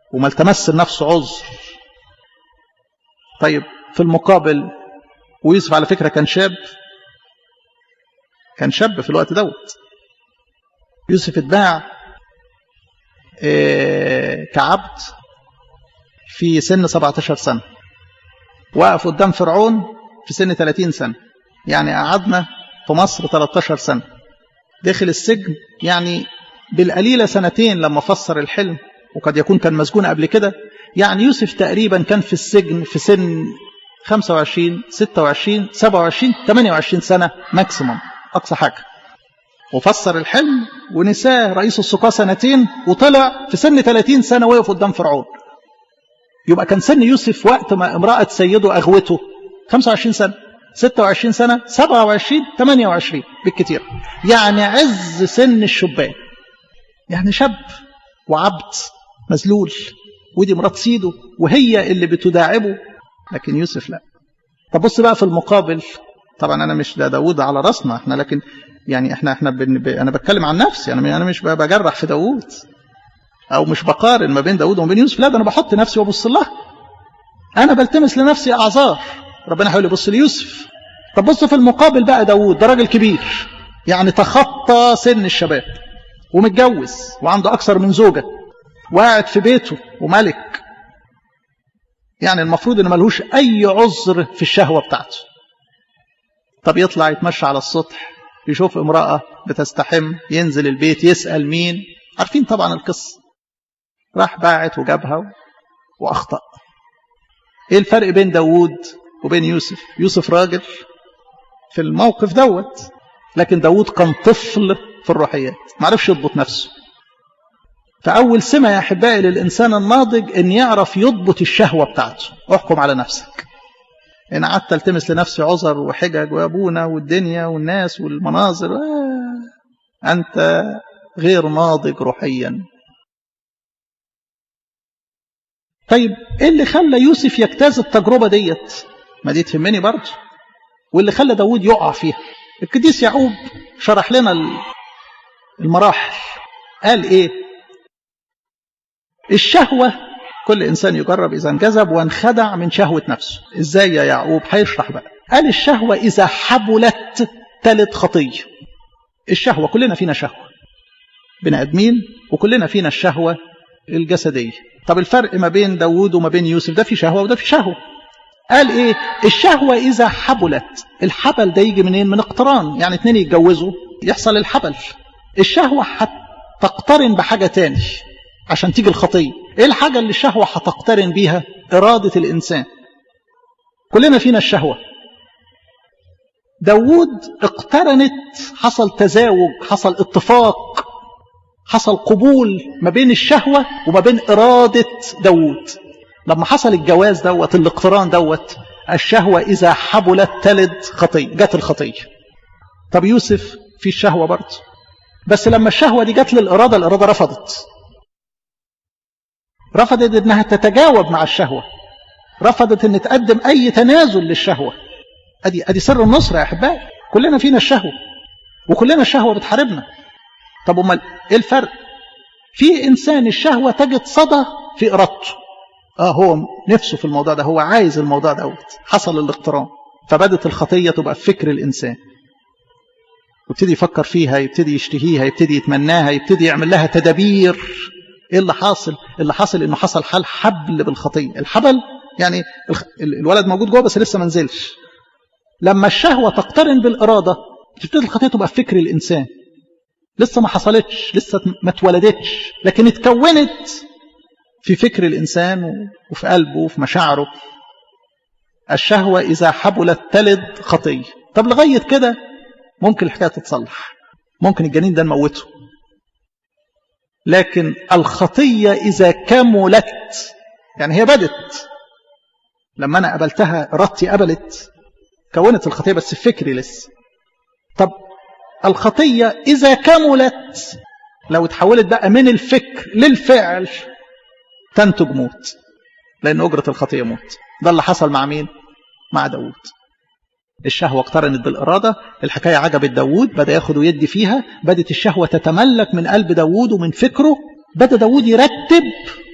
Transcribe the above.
وما التمس لنفسه عذر طيب في المقابل ويوسف على فكرة كان شاب كان شاب في الوقت دوت يوسف اتباع كعبد في سن 17 سنة وقف قدام فرعون في سن 30 سنة يعني قعدنا في مصر 13 سنة داخل السجن يعني بالقليلة سنتين لما فسر الحلم وقد يكون كان مسجون قبل كده يعني يوسف تقريبا كان في السجن في سن 25 26 27 28 سنة ماكسيموم أقصى حاجة وفسر الحلم ونساه رئيس السقاة سنتين وطلع في سن 30 سنة وقف قدام فرعون يبقى كان سن يوسف وقت ما امرأة سيده أغوته 25 سنة 26 سنة 27 28 بالكتير يعني عز سن الشبان يعني شاب وعبد مذلول ودي مرات سيده وهي اللي بتداعبه لكن يوسف لا طب بص بقى في المقابل طبعا انا مش ده داوود على راسنا احنا لكن يعني احنا احنا بن ب... انا بتكلم عن نفسي انا انا مش بجرح في داوود او مش بقارن ما بين داوود وما بين يوسف لا ده انا بحط نفسي وابص لها انا بلتمس لنفسي اعذار ربنا حاول يبص ليوسف طب بص في المقابل بقى داوود ده راجل كبير يعني تخطى سن الشباب ومتجوز وعنده اكثر من زوجه وقاعد في بيته وملك يعني المفروض ان ملهوش اي عذر في الشهوه بتاعته طب يطلع يتمشى على السطح يشوف امراه بتستحم ينزل البيت يسال مين عارفين طبعا القصه راح باعت وجابها واخطا ايه الفرق بين داوود وبين يوسف يوسف راجل في الموقف دوت لكن داوود كان طفل في الروحيات ما عرفش يضبط نفسه فأول سمة يا أحبائي للإنسان الناضج إن يعرف يضبط الشهوة بتاعته احكم على نفسك إن قعدت تلتمس لنفسي عذر وحجج وأبونا والدنيا والناس والمناظر آه أنت غير ناضج روحيا طيب إيه اللي خلى يوسف يجتاز التجربة ديت ما دي تهمني برضه واللي خلى داود يقع فيها القديس يعقوب شرح لنا المراحل قال ايه الشهوة كل إنسان يجرب إذا انجذب وانخدع من شهوة نفسه إزاي يا يعقوب هيشرح بقى قال الشهوة إذا حبلت تلت خطية الشهوة كلنا فينا شهوة بني آدمين وكلنا فينا الشهوة الجسدية طب الفرق ما بين داوود وما بين يوسف ده في شهوة وده في شهوة قال ايه الشهوة اذا حبلت الحبل ده يجي منين من اقتران يعني اتنين يتجوزوا يحصل الحبل الشهوة هتقترن بحاجة تاني عشان تيجي الخطية ايه الحاجة اللي الشهوة هتقترن بيها ارادة الانسان كلنا فينا الشهوة داود اقترنت حصل تزاوج حصل اتفاق حصل قبول ما بين الشهوة وما بين ارادة داود لما حصل الجواز دوت الاقتران دوت الشهوة إذا حبلت تلد خطية جت الخطية طب يوسف في الشهوة برضه بس لما الشهوة دي جت للإرادة الإرادة رفضت رفضت إنها تتجاوب مع الشهوة رفضت إن تقدم أي تنازل للشهوة أدي أدي سر النصرة يا أحبائي كلنا فينا الشهوة وكلنا الشهوة بتحاربنا طب أمال إيه الفرق؟ في إنسان الشهوة تجد صدى في إرادته اه هو نفسه في الموضوع ده هو عايز الموضوع دوت حصل الاقتران فبدت الخطية تبقى في فكر الإنسان يبتدي يفكر فيها يبتدي يشتهيها يبتدي يتمناها يبتدي يعمل لها تدابير ايه اللي حاصل اللي حاصل انه حصل حال حبل بالخطية الحبل يعني الولد موجود جوه بس لسه ما نزلش لما الشهوة تقترن بالإرادة تبتدي الخطية تبقى في فكر الإنسان لسه ما حصلتش لسه ما اتولدتش لكن اتكونت في فكر الإنسان وفي قلبه وفي مشاعره الشهوة إذا حبلت تلد خطية طب لغاية كده ممكن الحكاية تتصلح ممكن الجنين ده نموته لكن الخطية إذا كملت يعني هي بدت لما أنا قبلتها إرادتي قبلت كونت الخطية بس في فكري لسه طب الخطية إذا كملت لو اتحولت بقى من الفكر للفعل تنتج موت لأن أجرة الخطية موت ده اللي حصل مع مين؟ مع داود الشهوة اقترنت بالإرادة الحكاية عجبت داود بدأ ياخد ويدي فيها بدت الشهوة تتملك من قلب داود ومن فكره بدأ داود يرتب